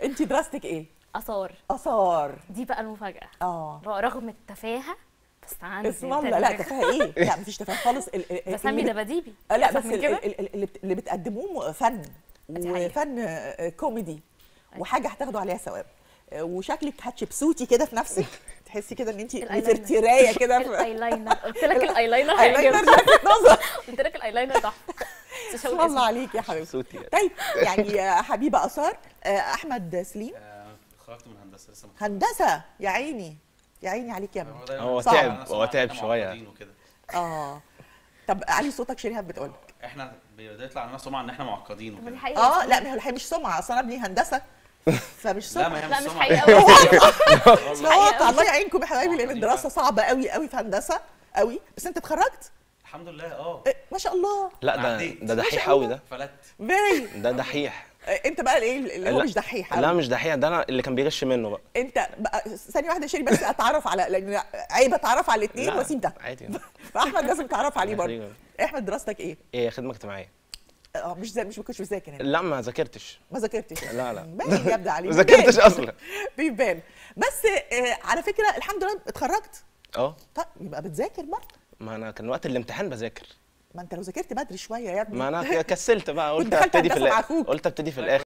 انت دراستك ايه اثار اثار دي بقى المفاجاه اه رغم التفاهه بس عندي اسم الله لا تفاهه ايه لا مفيش تفاهه خالص ال- ال- بسمي اللي- دباديبي آه، لا أحسن بس من ال- كده؟ ال- ال- اللي بت- اللي بتقدموه فن دي حقيقة. وفن آه، كوميدي وحاجه هتاخدوا عليها ثواب آه، وشكلك هتشبسوتي كده في نفسك تحسي كده ان انت الأيلاينر. نفرترايه كده في الايلاينر قلت لك الايلاينر ايلاينر هيعجبك لفت نظر قلت لك الايلاينر تحفه بس مش هقول اسم الله اسمه. عليك يا حبيبتي صوتي يعني. طيب يعني يا حبيبه اثار آه، احمد سليم آه، خرجت من هندسه لسه متخرج. هندسه يا عيني يا عيني عليك يا ابني دايماً هو صعب. تعب أنا هو سمعت تعب إحنا شويه معقدين وكده اه طب علي صوتك شيريهان بتقول احنا بيطلع علينا سمعه ان احنا معقدين طب وكده دي حقيقه اه لا ما هي الحقيقة مش سمعه اصل انا ابني هندسه فمش لا سمعه ما هي لا مش سمعة. حقيقه ده واقع حقيقة. الله يعينكم يا حبايبي لان معقدين الدراسه فعلا. صعبه قوي قوي في هندسه قوي بس انت اتخرجت الحمد لله اه إيه، ما شاء الله لا ده عديت. ده ما شاء دحيح قوي الله. ده فلت فيري ده دحيح انت بقى الايه اللي هو لا. مش دحيح لا أوي. مش دحيح ده انا اللي كان بيغش منه بقى انت بقى ثانيه واحده شيري بس اتعرف على لان عيب اتعرف على الاثنين لا، واسيب ده عادي فاحمد لازم تعرف عليه الله برضه يخليك. احمد دراستك ايه؟ ايه خدمه اجتماعيه اه مش زي مش ما كنتش بذاكر يعني لا ما ذاكرتش ما ذاكرتش لا، لا. باين يا ابني علي ما ذاكرتش بيبان. اصلا بيبان بس آه، على فكره الحمد لله اتخرجت اه طيب يبقى بتذاكر برضه ما انا كان وقت الامتحان بذاكر ما انت لو ذاكرت بدري شويه يا ابني ما انا كسلت بقى قلت دخلت ابتدي في هندسة مع الاخر أخوك. قلت ابتدي في الاخر